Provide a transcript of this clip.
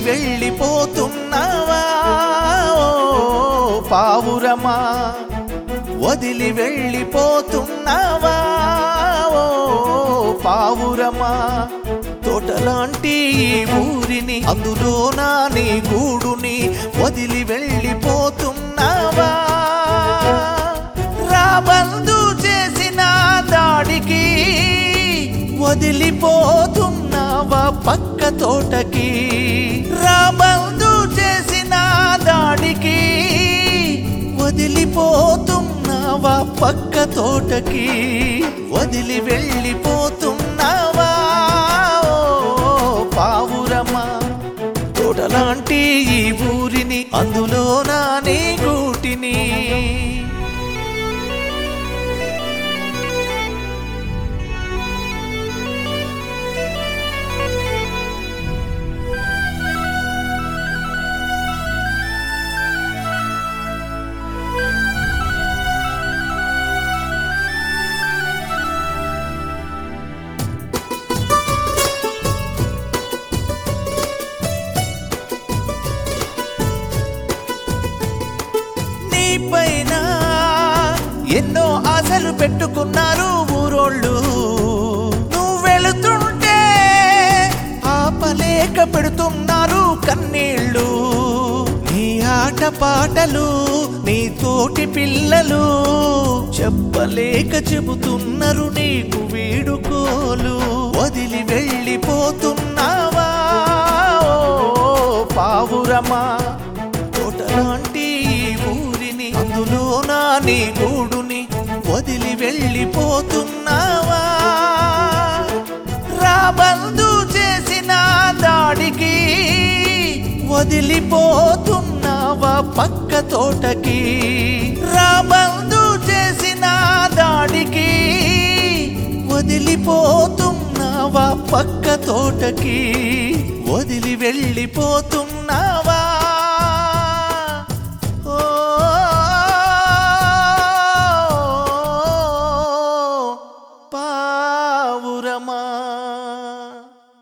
వెళ్ళిపోతున్నావా ఓ పావురమా వదిలి వెళ్ళిపోతున్నావా ఓ పావురమా తోటలాంటి ఈ ఊరిని అందులో నా నీ గూడుని వదిలి వెళ్ళిపోతున్నావా రాబందు చేసిన దాడికి వదిలిపోతున్నావా పక్క తోటకి రాబందు చేసిన దాడికి వదిలిపోతున్నావా పక్క తోటకి వదిలి వెళ్ళిపోతున్నావా ఓ పావురమా తోటలాంటి ఈ ఊరిని అందులో నా నీ గూటిని నీ పైన ఎన్నో ఆశలు పెట్టుకున్నారు ఊరోళ్ళు నువ్వు వెళుతుంటే ఆపలేక పెడుతున్నారు కన్నీళ్ళు నీ ఆట పాటలు నీ తోటి పిల్లలు చెప్పలేక చెబుతున్నారు నీకు వీడుకోలు వదిలి వెళ్ళిపోతున్నావా ఓ పావురమా తోటలాంటి ఈ ఊరిని అందులో నా నీ గూడుని వదిలి వెళ్ళిపోతున్నావా రాబందు చేసిన దాడికి వదిలిపోతున్నావా పక్క తోటకి రాబందు చేసిన దాడికి వదిలిపోతున్నావా పక్క తోటకి వదిలి వెళ్ళిపోతున్నావా